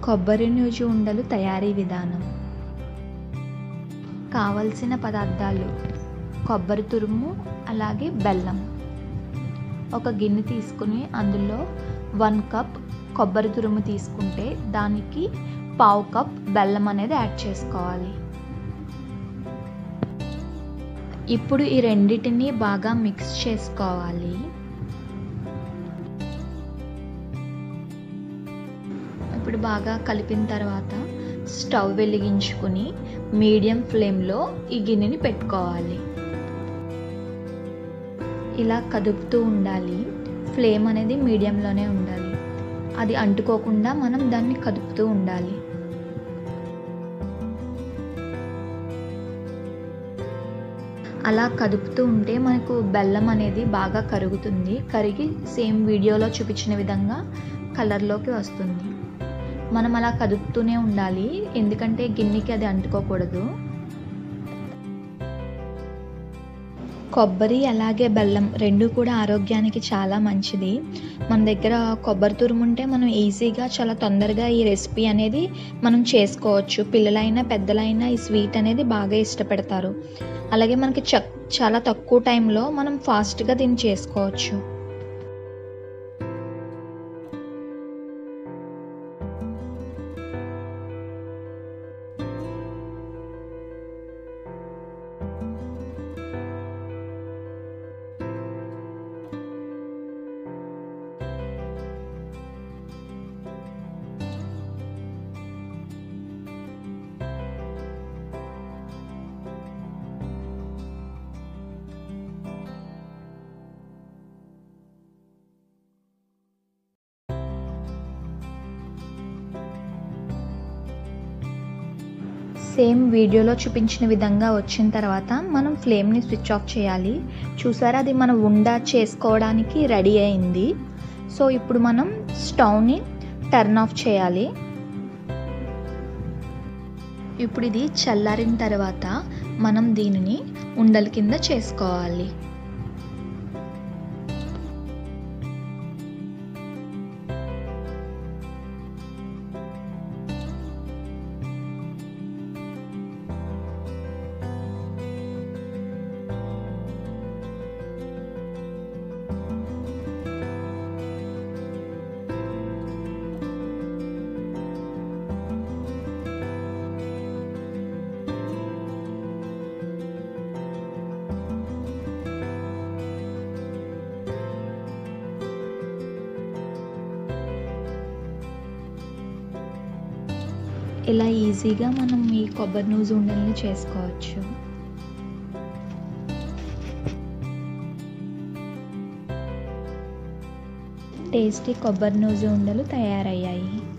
కొబ్బరి నూజు ఉండలు తయారీ విధానం కావలసిన పదార్థాలు కొబ్బరి తురుము అలాగే బెల్లం ఒక గిన్నె తీసుకుని అందులో వన్ కప్ కొబ్బరి తురుము తీసుకుంటే దానికి పావు కప్ బెల్లం అనేది యాడ్ చేసుకోవాలి ఇప్పుడు ఈ రెండిటిని బాగా మిక్స్ చేసుకోవాలి ఇప్పుడు బాగా కలిపిన తర్వాత స్టవ్ వెలిగించుకుని మీడియం ఫ్లేమ్లో ఈ గిన్నెని పెట్టుకోవాలి ఇలా కదుపుతూ ఉండాలి ఫ్లేమ్ అనేది మీడియంలోనే ఉండాలి అది అంటుకోకుండా మనం దాన్ని కదుపుతూ ఉండాలి అలా కదుపుతూ ఉంటే మనకు బెల్లం అనేది బాగా కరుగుతుంది కరిగి సేమ్ వీడియోలో చూపించిన విధంగా కలర్లోకి వస్తుంది మనం అలా కదుపుతూనే ఉండాలి ఎందుకంటే గిన్నెకి అది అంటుకోకూడదు కొబ్బరి అలాగే బెల్లం రెండు కూడా ఆరోగ్యానికి చాలా మంచిది మన దగ్గర కొబ్బరి తురుము ఉంటే మనం ఈజీగా చాలా తొందరగా ఈ రెసిపీ అనేది మనం చేసుకోవచ్చు పిల్లలైనా పెద్దలైనా ఈ స్వీట్ అనేది బాగా ఇష్టపడతారు అలాగే మనకి చ చాలా తక్కువ టైంలో మనం ఫాస్ట్గా దీన్ని చేసుకోవచ్చు సేమ్ వీడియోలో చూపించిన విధంగా వచ్చిన తర్వాత మనం ఫ్లేమ్ని స్విచ్ ఆఫ్ చేయాలి చూసారా అది మనం ఉండ చేసుకోవడానికి రెడీ అయింది సో ఇప్పుడు మనం స్టవ్ని టర్న్ ఆఫ్ చేయాలి ఇప్పుడు ఇది చల్లారిన తర్వాత మనం దీనిని ఉండల కింద చేసుకోవాలి ఇలా ఈజీగా మనం ఈ కొబ్బరి నూజు ఉండల్ని చేసుకోవచ్చు టేస్టీ కొబ్బరి నూజు ఉండలు తయారయ్యాయి